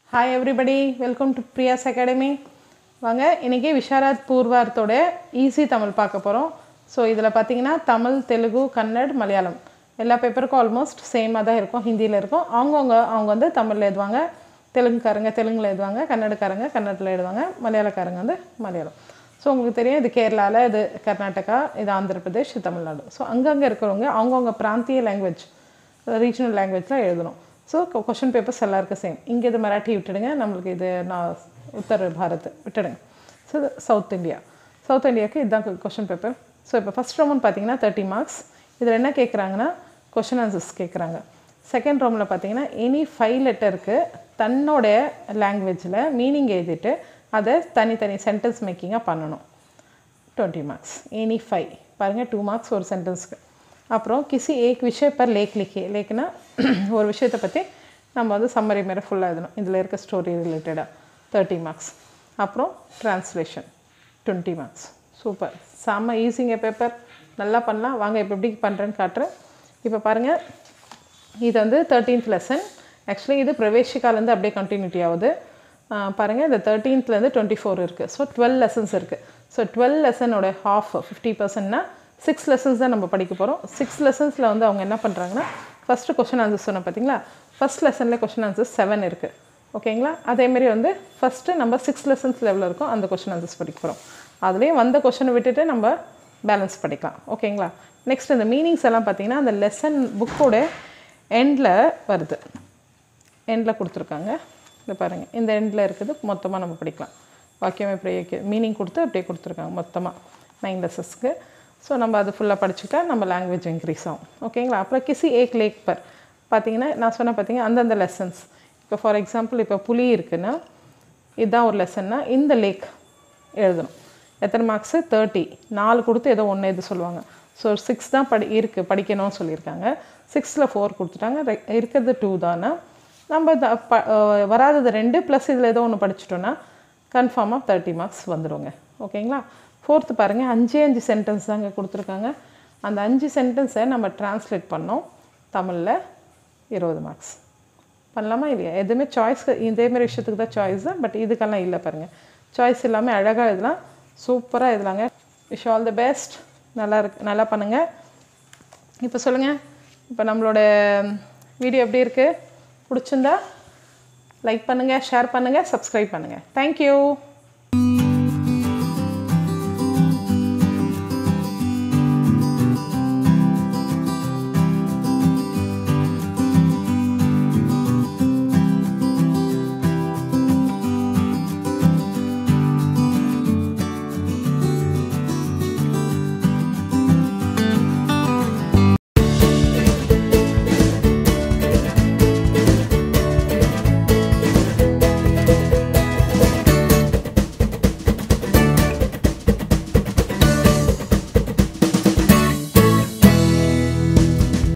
hi everybody welcome to Priya's academy வாங்க இன்றைக்கி Visharad பூர்வார்த்தோட easy Tamil பார்க்க போகிறோம் ஸோ இதில் பார்த்தீங்கன்னா தமிழ் தெலுங்கு கன்னட் மலையாளம் எல்லா பேப்பருக்கும் ஆல்மோஸ்ட் சேமாக தான் இருக்கும் ஹிந்தியில் இருக்கும் அவங்கவுங்க அவங்க வந்து தமிழில் எழுதுவாங்க தெலுங்குக்காரங்க தெலுங்கில் எழுதுவாங்க கன்னடக்காரங்க கன்னடத்தில் எழுதுவாங்க மலையாளக்காரங்க வந்து மலையாளம் ஸோ உங்களுக்கு தெரியும் இது கேரளாவில் இது கர்நாடகா இது ஆந்திர பிரதேஷ் இது தமிழ்நாடு ஸோ அங்கங்கே இருக்கிறவங்க அவங்கவுங்க பிராந்திய லாங்குவேஜ் ரீஜனல் லாங்குவேஜில் எழுதணும் ஸோ கொஷின் பேப்பர்ஸ் எல்லாருக்கும் சேம் இங்கே இது மராட்டி விட்டுடுங்க நம்மளுக்கு இது நான் உத்தர பாரத் விட்டுடுங்க ஸோ இது சவுத் இந்தியா சவுத் இந்தியாவுக்கு இதுதான் கொஷின் பேப்பர் ஸோ இப்போ ஃபஸ்ட் ரவுண்ட் பார்த்தீங்கன்னா தேர்ட்டி மார்க்ஸ் இதில் என்ன கேட்குறாங்கன்னா கொஷின் ஆன்சர்ஸ் கேட்குறாங்க செகண்ட் ரவுண்டில் பார்த்தீங்கன்னா எனி ஃபைவ் லெட்டருக்கு தன்னோட லாங்குவேஜில் மீனிங் எழுதிட்டு அதை தனித்தனி சென்டென்ஸ் மேக்கிங்காக பண்ணணும் டுவெண்ட்டி மார்க்ஸ் எனி ஃபைவ் பாருங்கள் டூ மார்க்ஸ் ஒரு சென்டென்ஸ்க்கு அப்புறம் கிசி ஏக் விஷய பர் லேக் லிக்கே லேக்னா ஒரு விஷயத்தை பற்றி நம்ம வந்து சம்மரி மாரி ஃபுல்லாக எழுதணும் இதில் இருக்க ஸ்டோரி ரிலேட்டடாக தேர்ட்டி மார்க்ஸ் அப்புறம் ட்ரான்ஸ்லேஷன் டுவெண்ட்டி மார்க்ஸ் சூப்பர் செம்ம ஈஸிங்க பேப்பர் நல்லா பண்ணலாம் வாங்க இப்போ எப்படி பண்ணுறேன்னு காட்டுறேன் இப்போ பாருங்கள் இது வந்து தேர்ட்டீன்த் லெசன் ஆக்சுவலி இது பிரவேஷிகாலேருந்து அப்படியே கண்டினியூட்டி ஆகுது பாருங்கள் இந்த தேர்ட்டீன்த்லேருந்து டுவெண்ட்டி ஃபோர் இருக்குது ஸோ டுவெல் லெசன்ஸ் இருக்குது ஸோ டுவெல் லெசனோட ஹாஃப் ஃபிஃப்டி பர்சன்ட்னா சிக்ஸ் லெசன்ஸ் தான் நம்ம படிக்க போகிறோம் சிக்ஸ் லெசன்ஸில் வந்து அவங்க என்ன பண்ணுறாங்கன்னா ஃபஸ்ட்டு கொஷின் ஆன்சர்ஸ் சொன்ன பார்த்தீங்களா ஃபஸ்ட் லெசனில் கொஷின் ஆன்சர்ஸ் செவன் இருக்குது ஓகேங்களா அதேமாரி வந்து ஃபஸ்ட்டு நம்ம சிக்ஸ் லெசன்ஸ் லெவலில் இருக்கும் அந்த கொஷின் ஆன்சர்ஸ் படிக்க போகிறோம் அதுலேயும் வந்த கொஷனை விட்டுட்டு நம்ம பேலன்ஸ் படிக்கலாம் ஓகேங்களா நெக்ஸ்ட் இந்த மீனிங்ஸ் எல்லாம் பார்த்தீங்கன்னா அந்த லெசன் புக்கோட எண்டில் வருது எண்டில் கொடுத்துருக்காங்க இந்த பாருங்கள் இந்த எண்டில் இருக்குது மொத்தமாக நம்ம படிக்கலாம் வாக்கியம் எப்படி மீனிங் கொடுத்து அப்படியே கொடுத்துருக்காங்க மொத்தமாக நைன் லெசன்ஸ்க்கு ஸோ நம்ம அது ஃபுல்லாக படிச்சுட்டா நம்ம லாங்குவேஜ் இன்க்ரீஸ் ஆகும் ஓகேங்களா அப்புறம் கிசி ஏக் லேக் பர் பார்த்தீங்கன்னா நான் சொன்ன பார்த்தீங்கன்னா அந்தந்த லெசன்ஸ் இப்போ ஃபார் எக்ஸாம்பிள் இப்போ புலி இருக்குன்னா இதுதான் ஒரு லெசன்னா இந்த லேக் எழுதணும் எத்தனை மார்க்ஸு தேர்ட்டி நாலு கொடுத்து ஏதோ ஒன்று எது சொல்லுவாங்க ஸோ சிக்ஸ் தான் படி இருக்குது படிக்கணும்னு சொல்லியிருக்காங்க சிக்ஸில் ஃபோர் கொடுத்துட்டாங்க ரெ- இருக்கிறது டூ தானே நம்ம இந்த ப அஹ் வராதது ரெண்டு ப்ளஸ் இதில் ஏதோ ஒன்று படிச்சிட்டோன்னா கன்ஃபார்மாக தேர்ட்டி மார்க்ஸ் வந்துடுங்க ஓகேங்களா ஃபோர்த்து பாருங்கள் அஞ்சே அஞ்சு சென்டென்ஸ் தாங்க கொடுத்துருக்காங்க அந்த அஞ்சு சென்டென்ஸை நம்ம டிரான்ஸ்லேட் பண்ணோம் தமிழில் இருபது மார்க்ஸ் பண்ணலாமா இல்லையா எதுவுமே சாய்ஸ் இதேமாரி விஷயத்துக்கு தான் சாய்ஸ் தான் பட் இதுக்கெல்லாம் இல்லை பாருங்கள் சாய்ஸ் இல்லாமல் அழகாக எழுதலாம் சூப்பராக எழுதலாங்க விஷ் ஆல் தி பெஸ்ட் நல்லா இருக்கு நல்லா பண்ணுங்கள் இப்போ சொல்லுங்கள் இப்போ நம்மளோட வீடியோ எப்படி இருக்குது பிடிச்சிருந்தா லைக் பண்ணுங்கள் ஷேர் பண்ணுங்கள் சப்ஸ்கிரைப் பண்ணுங்கள் தேங்க்யூ